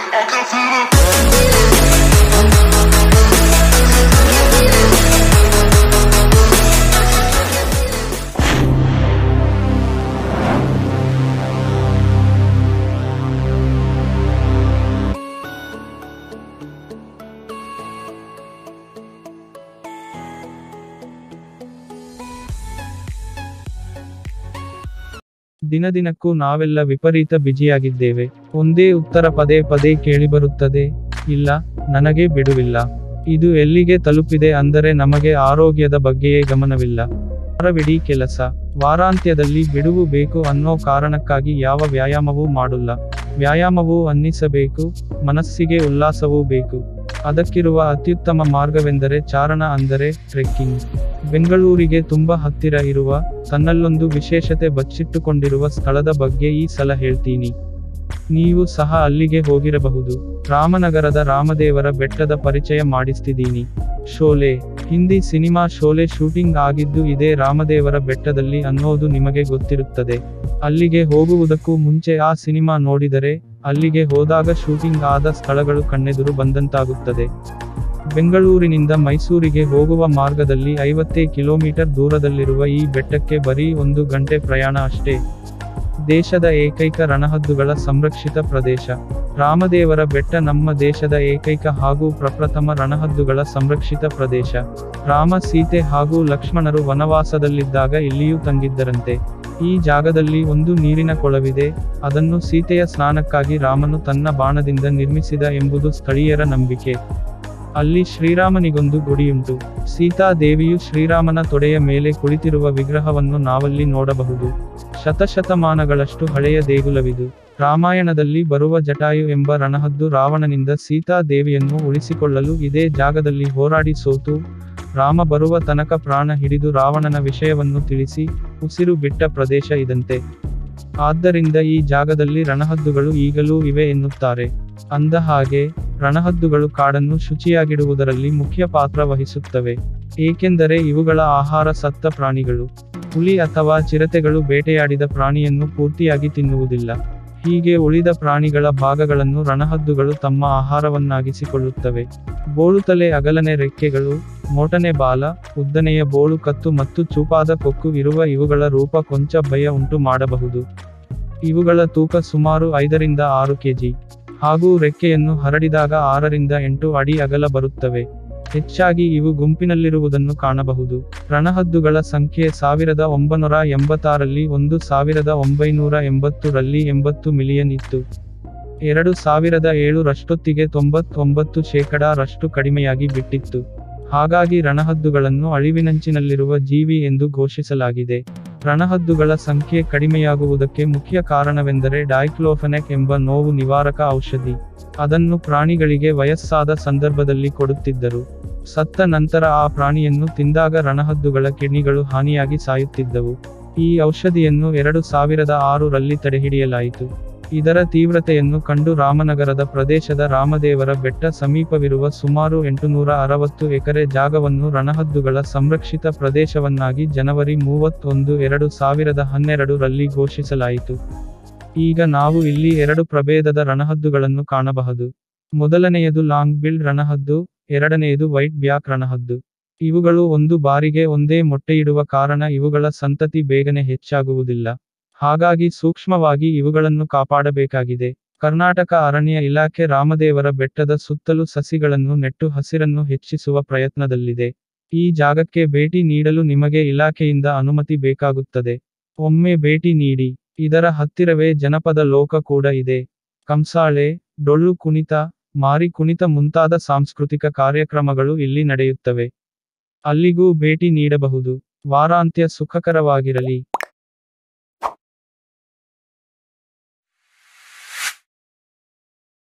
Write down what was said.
I can feel it. ದಿನದಿನಕ್ಕೂ ನಾವೆಲ್ಲ ವಿಪರೀತ ಬಿಜಿಯಾಗಿದ್ದೇವೆ ಒಂದೇ ಉತ್ತರ ಪದೇ ಪದೇ ಕೇಳಿಬರುತ್ತದೆ ಇಲ್ಲ ನನಗೆ ಬಿಡುವಿಲ್ಲ ಇದು ಎಲ್ಲಿಗೆ ತಲುಪಿದೆ ಅಂದರೆ ನಮಗೆ ಆರೋಗ್ಯದ ಬಗ್ಗೆಯೇ ಗಮನವಿಲ್ಲ ವಾರವಿಡೀ ಕೆಲಸ ವಾರಾಂತ್ಯದಲ್ಲಿ ಬಿಡುವು ಬೇಕು ಅನ್ನೋ ಕಾರಣಕ್ಕಾಗಿ ಯಾವ ವ್ಯಾಯಾಮವೂ ಮಾಡಲ್ಲ ವ್ಯಾಯಾಮವೂ ಅನ್ನಿಸಬೇಕು ಮನಸ್ಸಿಗೆ ಉಲ್ಲಾಸವೂ ಬೇಕು ಅದಕ್ಕಿರುವ ಅತ್ಯುತ್ತಮ ಮಾರ್ಗವೆಂದರೆ ಚಾರಣ ಅಂದರೆ ಟ್ರೆಕ್ಕಿಂಗ್ ಬೆಂಗಳೂರಿಗೆ ತುಂಬ ಹತ್ತಿರ ಇರುವ ತನ್ನಲ್ಲೊಂದು ವಿಶೇಷತೆ ಬಚ್ಚಿಟ್ಟುಕೊಂಡಿರುವ ಸ್ಥಳದ ಬಗ್ಗೆ ಈ ಸಲ ಹೇಳ್ತೀನಿ ನೀವು ಸಹ ಅಲ್ಲಿಗೆ ಹೋಗಿರಬಹುದು ರಾಮನಗರದ ರಾಮದೇವರ ಬೆಟ್ಟದ ಪರಿಚಯ ಮಾಡಿಸ್ತಿದ್ದೀನಿ ಶೋಲೆ ಹಿಂದಿ ಸಿನಿಮಾ ಶೋಲೆ ಶೂಟಿಂಗ್ ಆಗಿದ್ದು ಇದೇ ರಾಮದೇವರ ಬೆಟ್ಟದಲ್ಲಿ ಅನ್ನೋದು ನಿಮಗೆ ಗೊತ್ತಿರುತ್ತದೆ ಅಲ್ಲಿಗೆ ಹೋಗುವುದಕ್ಕೂ ಮುಂಚೆ ಆ ಸಿನಿಮಾ ನೋಡಿದರೆ ಅಲ್ಲಿಗೆ ಹೋದಾಗ ಶೂಟಿಂಗ್ ಆದ ಸ್ಥಳಗಳು ಕಣ್ಣೆದುರು ಬಂದಂತಾಗುತ್ತದೆ ಬೆಂಗಳೂರಿನಿಂದ ಮೈಸೂರಿಗೆ ಹೋಗುವ ಮಾರ್ಗದಲ್ಲಿ ಐವತ್ತೇ ಕಿಲೋಮೀಟರ್ ದೂರದಲ್ಲಿರುವ ಈ ಬೆಟ್ಟಕ್ಕೆ ಬರೀ ಒಂದು ಗಂಟೆ ಪ್ರಯಾಣ ಅಷ್ಟೇ ದೇಶದ ಏಕೈಕ ರಣಹದ್ದುಗಳ ಸಂರಕ್ಷಿತ ಪ್ರದೇಶ ರಾಮದೇವರ ಬೆಟ್ಟ ನಮ್ಮ ದೇಶದ ಏಕೈಕ ಹಾಗೂ ಪ್ರಪ್ರಥಮ ರಣಹದ್ದುಗಳ ಸಂರಕ್ಷಿತ ಪ್ರದೇಶ ರಾಮ ಸೀತೆ ಹಾಗೂ ಲಕ್ಷ್ಮಣರು ವನವಾಸದಲ್ಲಿದ್ದಾಗ ಇಲ್ಲಿಯೂ ತಂಗಿದ್ದರಂತೆ ಈ ಜಾಗದಲ್ಲಿ ಒಂದು ನೀರಿನ ಕೊಳವಿದೆ ಅದನ್ನು ಸೀತೆಯ ಸ್ನಾನಕ್ಕಾಗಿ ರಾಮನು ತನ್ನ ಬಾಣದಿಂದ ನಿರ್ಮಿಸಿದ ಎಂಬುದು ಸ್ಥಳೀಯರ ನಂಬಿಕೆ ಅಲ್ಲಿ ಶ್ರೀರಾಮನಿಗೊಂದು ಗುಡಿಯುಂಟು ಸೀತಾದೇವಿಯು ಶ್ರೀರಾಮನ ತೊಡೆಯ ಮೇಲೆ ಕುಳಿತಿರುವ ವಿಗ್ರಹವನ್ನು ನಾವಲ್ಲಿ ನೋಡಬಹುದು ಶತಶತಮಾನಗಳಷ್ಟು ಹಳೆಯ ದೇಗುಲವಿದು ರಾಮಾಯಣದಲ್ಲಿ ಬರುವ ಜಟಾಯು ಎಂಬ ರಣಹದ್ದು ರಾವಣನಿಂದ ಸೀತಾದೇವಿಯನ್ನು ಉಳಿಸಿಕೊಳ್ಳಲು ಇದೇ ಜಾಗದಲ್ಲಿ ಹೋರಾಡಿ ಸೋತು ರಾಮ ಬರುವ ತನಕ ಪ್ರಾಣ ಹಿಡಿದು ರಾವಣನ ವಿಷಯವನ್ನು ತಿಳಿಸಿ ಉಸಿರು ಬಿಟ್ಟ ಪ್ರದೇಶ ಇದಂತೆ ಆದ್ದರಿಂದ ಈ ಜಾಗದಲ್ಲಿ ರಣಹದ್ದುಗಳು ಈಗಲೂ ಇವೆ ಎನ್ನುತ್ತಾರೆ ಅಂದ ಹಾಗೆ ರಣಹದ್ದುಗಳು ಕಾಡನ್ನು ಶುಚಿಯಾಗಿಡುವುದರಲ್ಲಿ ಮುಖ್ಯ ಪಾತ್ರ ವಹಿಸುತ್ತವೆ ಏಕೆಂದರೆ ಇವುಗಳ ಆಹಾರ ಸತ್ತ ಪ್ರಾಣಿಗಳು ಹುಲಿ ಅಥವಾ ಚಿರತೆಗಳು ಬೇಟೆಯಾಡಿದ ಪ್ರಾಣಿಯನ್ನು ಪೂರ್ತಿಯಾಗಿ ತಿನ್ನುವುದಿಲ್ಲ ಹೀಗೆ ಉಳಿದ ಪ್ರಾಣಿಗಳ ಭಾಗಗಳನ್ನು ರಣಹದ್ದುಗಳು ತಮ್ಮ ಆಹಾರವನ್ನಾಗಿಸಿಕೊಳ್ಳುತ್ತವೆ ಬೋಳುತಲೆ ಅಗಲನೆ ರೆಕ್ಕೆಗಳು ಮೋಟನೆ ಬಾಲ ಉದ್ದನೆಯ ಬೋಳು ಕತ್ತು ಮತ್ತು ಚೂಪಾದ ಕೊಕ್ಕು ಇರುವ ಇವುಗಳ ರೂಪ ಕೊಂಚ ಭಯ ಉಂಟು ಮಾಡಬಹುದು ಇವುಗಳ ತೂಕ ಸುಮಾರು ಐದರಿಂದ ಆರು ಕೆಜಿ ಹಾಗೂ ರೆಕ್ಕೆಯನ್ನು ಹರಡಿದಾಗ ಆರರಿಂದ ಎಂಟು ಅಡಿ ಅಗಲ ಬರುತ್ತವೆ ಹೆಚ್ಚಾಗಿ ಇವು ಗುಂಪಿನಲ್ಲಿರುವುದನ್ನು ಕಾಣಬಹುದು ರಣಹದ್ದುಗಳ ಸಂಖ್ಯೆ ಸಾವಿರದ ಒಂಬೈನೂರ ಎಂಬತ್ತಾರಲ್ಲಿ ಒಂದು ಸಾವಿರದ ಒಂಬೈನೂರ ಎಂಬತ್ತರಲ್ಲಿ ಎಂಬತ್ತು ಮಿಲಿಯನ್ ಇತ್ತು ಎರಡು ಸಾವಿರದ ಏಳು ರಷ್ಟೊತ್ತಿಗೆ ತೊಂಬತ್ತೊಂಬತ್ತು ಶೇಕಡಾ ರಷ್ಟು ಕಡಿಮೆಯಾಗಿ ಬಿಟ್ಟಿತ್ತು ಹಾಗಾಗಿ ರಣಹದ್ದುಗಳನ್ನು ಅಳಿವಿನಂಚಿನಲ್ಲಿರುವ ಜೀವಿ ಎಂದು ಘೋಷಿಸಲಾಗಿದೆ ರಣಹದ್ದುಗಳ ಸಂಖ್ಯೆ ಕಡಿಮೆಯಾಗುವುದಕ್ಕೆ ಮುಖ್ಯ ಕಾರಣವೆಂದರೆ ಡೈಕ್ಲೋಫೆನೆಕ್ ಎಂಬ ನೋವು ನಿವಾರಕ ಔಷಧಿ ಅದನ್ನು ಪ್ರಾಣಿಗಳಿಗೆ ವಯಸ್ಸಾದ ಸಂದರ್ಭದಲ್ಲಿ ಕೊಡುತ್ತಿದ್ದರು ಸತ್ತ ನಂತರ ಆ ಪ್ರಾಣಿಯನ್ನು ತಿಂದಾಗ ರಣಹದ್ದುಗಳ ಕಿಡ್ನಿಗಳು ಹಾನಿಯಾಗಿ ಸಾಯುತ್ತಿದ್ದವು ಈ ಔಷಧಿಯನ್ನು ಎರಡು ಸಾವಿರದ ಆರರಲ್ಲಿ ತಡೆಹಿಡಿಯಲಾಯಿತು ಇದರ ತೀವ್ರತೆಯನ್ನು ಕಂಡು ರಾಮನಗರದ ಪ್ರದೇಶದ ರಾಮದೇವರ ಬೆಟ್ಟ ಸಮೀಪವಿರುವ ಸುಮಾರು ಎಂಟುನೂರ ಅರವತ್ತು ಎಕರೆ ಜಾಗವನ್ನು ರಣಹದ್ದುಗಳ ಸಂರಕ್ಷಿತ ಪ್ರದೇಶವನ್ನಾಗಿ ಜನವರಿ ಮೂವತ್ತೊಂದು ಎರಡು ಸಾವಿರದ ಹನ್ನೆರಡು ರಲ್ಲಿ ಘೋಷಿಸಲಾಯಿತು ಈಗ ನಾವು ಇಲ್ಲಿ ಎರಡು ಪ್ರಭೇದದ ರಣಹದ್ದುಗಳನ್ನು ಕಾಣಬಹುದು ಮೊದಲನೆಯದು ಲಾಂಗ್ ಬಿಲ್ಡ್ ರಣಹದ್ದು ಎರಡನೆಯದು ವೈಟ್ ಬ್ಯಾಕ್ ರಣಹದ್ದು ಇವುಗಳು ಒಂದು ಬಾರಿಗೆ ಒಂದೇ ಮೊಟ್ಟೆಯಿಡುವ ಕಾರಣ ಇವುಗಳ ಸಂತತಿ ಬೇಗನೆ ಹೆಚ್ಚಾಗುವುದಿಲ್ಲ ಹಾಗಾಗಿ ಸೂಕ್ಷ್ಮವಾಗಿ ಇವುಗಳನ್ನು ಕಾಪಾಡಬೇಕಾಗಿದೆ ಕರ್ನಾಟಕ ಅರಣ್ಯ ಇಲಾಖೆ ರಾಮದೇವರ ಬೆಟ್ಟದ ಸುತ್ತಲೂ ಸಸಿಗಳನ್ನು ನೆಟ್ಟು ಹಸಿರನ್ನು ಹೆಚ್ಚಿಸುವ ಪ್ರಯತ್ನದಲ್ಲಿದೆ ಈ ಜಾಗಕ್ಕೆ ಭೇಟಿ ನೀಡಲು ನಿಮಗೆ ಇಲಾಖೆಯಿಂದ ಅನುಮತಿ ಬೇಕಾಗುತ್ತದೆ ಒಮ್ಮೆ ಭೇಟಿ ನೀಡಿ ಇದರ ಹತ್ತಿರವೇ ಜನಪದ ಲೋಕ ಕೂಡ ಇದೆ ಕಂಸಾಳೆ ಡೊಳ್ಳು ಕುಣಿತ ಮಾರಿ ಕುಣಿತ ಮುಂತಾದ ಸಾಂಸ್ಕೃತಿಕ ಕಾರ್ಯಕ್ರಮಗಳು ಇಲ್ಲಿ ನಡೆಯುತ್ತವೆ ಅಲ್ಲಿಗೂ ಭೇಟಿ ನೀಡಬಹುದು ವಾರಾಂತ್ಯ ಸುಖಕರವಾಗಿರಲಿ